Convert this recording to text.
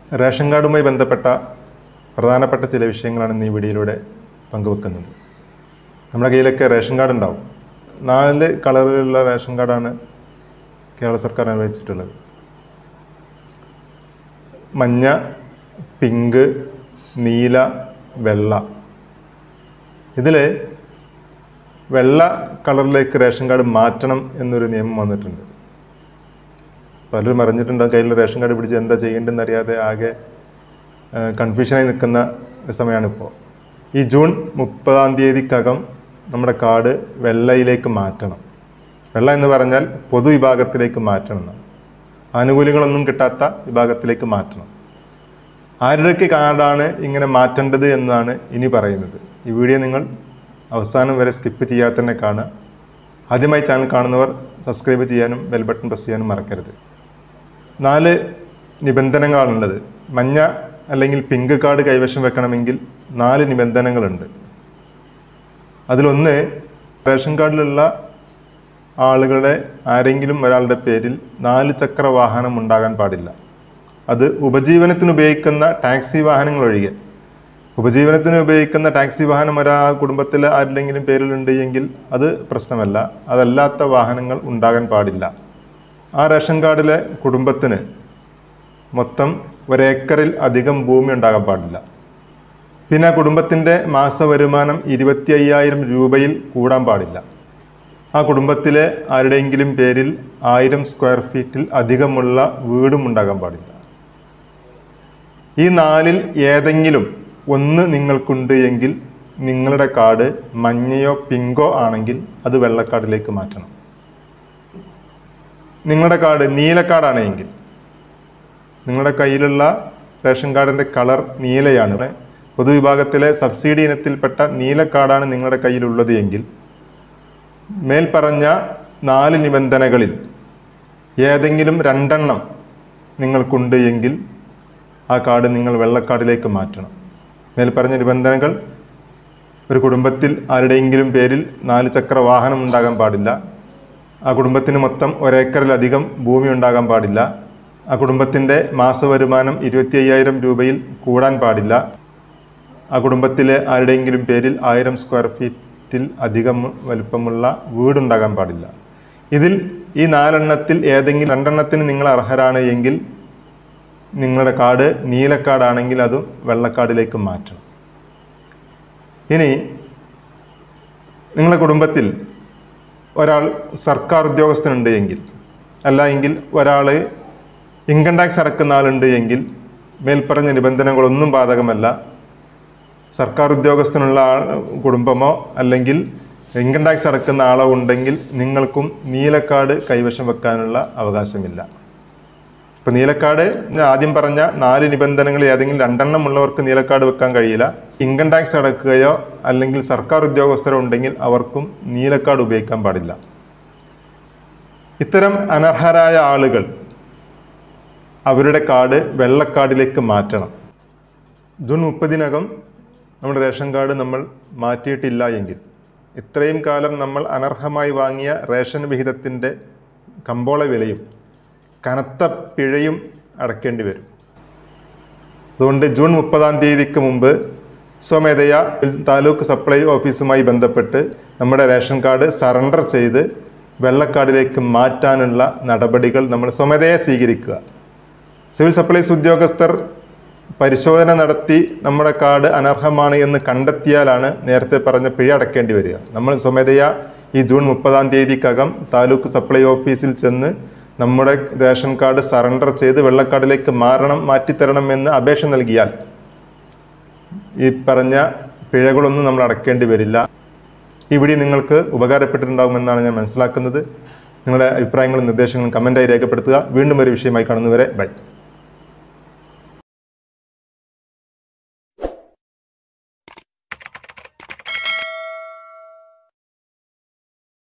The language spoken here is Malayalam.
റേഷൻ കാർഡുമായി ബന്ധപ്പെട്ട പ്രധാനപ്പെട്ട ചില വിഷയങ്ങളാണ് ഇന്ന് ഈ വീഡിയോയിലൂടെ പങ്കുവെക്കുന്നത് നമ്മുടെ കയ്യിലൊക്കെ റേഷൻ കാർഡ് ഉണ്ടാവും നാല് കളറിലുള്ള റേഷൻ കാർഡാണ് കേരള സർക്കാർ അനുവദിച്ചിട്ടുള്ളത് മഞ്ഞ പിങ്ക് നീല വെള്ള ഇതിൽ വെള്ള കളറിലേക്ക് റേഷൻ കാർഡ് മാറ്റണം എന്നൊരു നിയമം വന്നിട്ടുണ്ട് പലരും അറിഞ്ഞിട്ടുണ്ടാകും കയ്യിൽ റേഷൻ കാർഡ് പിടിച്ച് എന്താ ചെയ്യേണ്ടതെന്ന് അറിയാതെ ആകെ കൺഫ്യൂഷനായി നിൽക്കുന്ന സമയമാണിപ്പോൾ ഈ ജൂൺ മുപ്പതാം തീയതിക്കകം നമ്മുടെ കാർഡ് വെള്ളയിലേക്ക് മാറ്റണം വെള്ള എന്ന് പറഞ്ഞാൽ പൊതുവിഭാഗത്തിലേക്ക് മാറ്റണം എന്നാണ് ആനുകൂല്യങ്ങളൊന്നും കിട്ടാത്ത വിഭാഗത്തിലേക്ക് മാറ്റണം ആരുടെയൊക്കെ കാർഡാണ് ഇങ്ങനെ മാറ്റേണ്ടത് എന്നാണ് ഇനി പറയുന്നത് ഈ വീഡിയോ നിങ്ങൾ അവസാനം വരെ സ്കിപ്പ് ചെയ്യാതെ തന്നെ കാണുക ആദ്യമായി ചാനൽ കാണുന്നവർ സബ്സ്ക്രൈബ് ചെയ്യാനും ബെൽ ബട്ടൺ പ്രസ് ചെയ്യാനും മറക്കരുത് നാല് നിബന്ധനകളാണുള്ളത് മഞ്ഞ അല്ലെങ്കിൽ പിങ്ക് കാർഡ് കൈവശം വെക്കണമെങ്കിൽ നാല് നിബന്ധനകളുണ്ട് അതിലൊന്ന് റേഷൻ കാർഡിലുള്ള ആളുകളുടെ ആരെങ്കിലും ഒരാളുടെ പേരിൽ നാല് ചക്ര വാഹനം ഉണ്ടാകാൻ പാടില്ല അത് ഉപജീവനത്തിന് ഉപയോഗിക്കുന്ന ടാക്സി വാഹനങ്ങൾ ഒഴികെ ഉപജീവനത്തിന് ഉപയോഗിക്കുന്ന ടാക്സി വാഹനം ഒരാ കുടുംബത്തിൽ ആരുടെങ്കിലും പേരിലുണ്ട് എങ്കിൽ അത് പ്രശ്നമല്ല അതല്ലാത്ത വാഹനങ്ങൾ ഉണ്ടാകാൻ പാടില്ല ആ റേഷൻ കാർഡിലെ കുടുംബത്തിന് മൊത്തം ഒരേക്കറിൽ അധികം ഭൂമി ഉണ്ടാകാൻ പാടില്ല പിന്നെ ആ കുടുംബത്തിൻ്റെ മാസ വരുമാനം ഇരുപത്തി അയ്യായിരം രൂപയിൽ കൂടാൻ പാടില്ല ആ കുടുംബത്തിലെ ആരുടെയെങ്കിലും പേരിൽ ആയിരം സ്ക്വയർ ഫീറ്റിൽ അധികമുള്ള വീടും ഉണ്ടാകാൻ പാടില്ല ഈ നാലിൽ ഏതെങ്കിലും ഒന്ന് നിങ്ങൾക്കുണ്ട് എങ്കിൽ നിങ്ങളുടെ കാർഡ് മഞ്ഞയോ പിങ്കോ ആണെങ്കിൽ അത് വെള്ളക്കാർഡിലേക്ക് മാറ്റണം നിങ്ങളുടെ കാർഡ് നീലക്കാർഡാണ് എങ്കിൽ നിങ്ങളുടെ കയ്യിലുള്ള റേഷൻ കാർഡിൻ്റെ കളർ നീലയാണ് പൊതുവിഭാഗത്തിലെ സബ്സിഡി ഇനത്തിൽപ്പെട്ട നീല കാർഡാണ് നിങ്ങളുടെ കയ്യിലുള്ളത് എങ്കിൽ മേൽപ്പറഞ്ഞ നാല് നിബന്ധനകളിൽ ഏതെങ്കിലും രണ്ടെണ്ണം നിങ്ങൾക്കുണ്ട് എങ്കിൽ ആ കാർഡ് നിങ്ങൾ വെള്ളക്കാർഡിലേക്ക് മാറ്റണം മേൽപ്പറഞ്ഞ നിബന്ധനകൾ ഒരു കുടുംബത്തിൽ ആരുടെയെങ്കിലും പേരിൽ നാല് ചക്ര വാഹനം ഉണ്ടാകാൻ പാടില്ല ആ കുടുംബത്തിന് മൊത്തം ഒരേക്കറിലധികം ഭൂമി ഉണ്ടാകാൻ പാടില്ല ആ കുടുംബത്തിൻ്റെ മാസവരുമാനം ഇരുപത്തി അയ്യായിരം രൂപയിൽ കൂടാൻ പാടില്ല ആ കുടുംബത്തിലെ ആരുടെയെങ്കിലും പേരിൽ ആയിരം സ്ക്വയർ ഫീറ്റിൽ അധികം വലുപ്പമുള്ള വീടുണ്ടാകാൻ പാടില്ല ഇതിൽ ഈ നാലെണ്ണത്തിൽ ഏതെങ്കിലും രണ്ടെണ്ണത്തിന് നിങ്ങൾ അർഹരാണ് എങ്കിൽ നിങ്ങളുടെ കാർഡ് നീലക്കാർഡാണെങ്കിൽ അത് വെള്ളക്കാർഡിലേക്ക് മാറ്റണം ഇനി നിങ്ങളുടെ കുടുംബത്തിൽ ഒരാൾ സർക്കാർ ഉദ്യോഗസ്ഥനുണ്ട് എങ്കിൽ അല്ല എങ്കിൽ ഒരാൾ ഇൻകം ടാക്സ് അടക്കുന്ന ആളുണ്ട് എങ്കിൽ മേൽപ്പറഞ്ഞ നിബന്ധനകളൊന്നും ബാധകമല്ല സർക്കാർ ഉദ്യോഗസ്ഥനുള്ള ആൾ കുടുംബമോ അല്ലെങ്കിൽ ഇൻകം ടാക്സ് അടക്കുന്ന ആളോ ഉണ്ടെങ്കിൽ നിങ്ങൾക്കും നീലക്കാർഡ് കൈവശം വെക്കാനുള്ള അവകാശമില്ല ഇപ്പം നീലക്കാർഡ് ഞാൻ ആദ്യം പറഞ്ഞ നാല് നിബന്ധനകൾ ഏതെങ്കിലും രണ്ടെണ്ണം ഉള്ളവർക്ക് നീലക്കാർഡ് വെക്കാൻ കഴിയില്ല ഇൻകം ടാക്സ് അടക്കുകയോ അല്ലെങ്കിൽ സർക്കാർ ഉദ്യോഗസ്ഥരോ ഉണ്ടെങ്കിൽ അവർക്കും നീലക്കാർഡ് ഉപയോഗിക്കാൻ പാടില്ല ഇത്തരം അനർഹരായ ആളുകൾ അവരുടെ കാർഡ് വെള്ളക്കാർഡിലേക്ക് മാറ്റണം ജൂൺ മുപ്പതിനകം നമ്മുടെ റേഷൻ കാർഡ് നമ്മൾ മാറ്റിയിട്ടില്ല എങ്കിൽ ഇത്രയും കാലം നമ്മൾ അനർഹമായി വാങ്ങിയ റേഷൻ വിഹിതത്തിൻ്റെ കമ്പോള വിലയും കനത്ത പിഴയും അടക്കേണ്ടി വരും അതുകൊണ്ട് ജൂൺ മുപ്പതാം തീയതിക്ക് മുമ്പ് സ്വമേധയാ താലൂക്ക് സപ്ലൈ ഓഫീസുമായി ബന്ധപ്പെട്ട് നമ്മുടെ റേഷൻ കാർഡ് സറണ്ടർ ചെയ്ത് വെള്ളക്കാർഡിലേക്ക് മാറ്റാനുള്ള നടപടികൾ നമ്മൾ സ്വമേധയാ സ്വീകരിക്കുക സിവിൽ സപ്ലൈസ് ഉദ്യോഗസ്ഥർ പരിശോധന നടത്തി നമ്മുടെ കാർഡ് അനർഹമാണ് എന്ന് കണ്ടെത്തിയാലാണ് നേരത്തെ പറഞ്ഞ പിഴ അടക്കേണ്ടി വരിക നമ്മൾ സ്വമേധയാ ഈ ജൂൺ മുപ്പതാം തീയതിക്കകം താലൂക്ക് സപ്ലൈ ഓഫീസിൽ ചെന്ന് നമ്മുടെ റേഷൻ കാർഡ് സറണ്ടർ ചെയ്ത് വെള്ളക്കാർഡിലേക്ക് മാറണം മാറ്റിത്തരണം എന്ന് അപേക്ഷ നൽകിയാൽ ഈ പറഞ്ഞ പിഴകളൊന്നും നമ്മൾ അടക്കേണ്ടി വരില്ല ഈ വീഡിയോ നിങ്ങൾക്ക് ഉപകാരപ്പെട്ടിട്ടുണ്ടാകുമെന്നാണ് ഞാൻ മനസ്സിലാക്കുന്നത് നിങ്ങളുടെ അഭിപ്രായങ്ങളും നിർദ്ദേശങ്ങളും കമൻറ്റായി രേഖപ്പെടുത്തുക വീണ്ടും ഒരു വിഷയമായി കാണുന്നവരെ ബൈ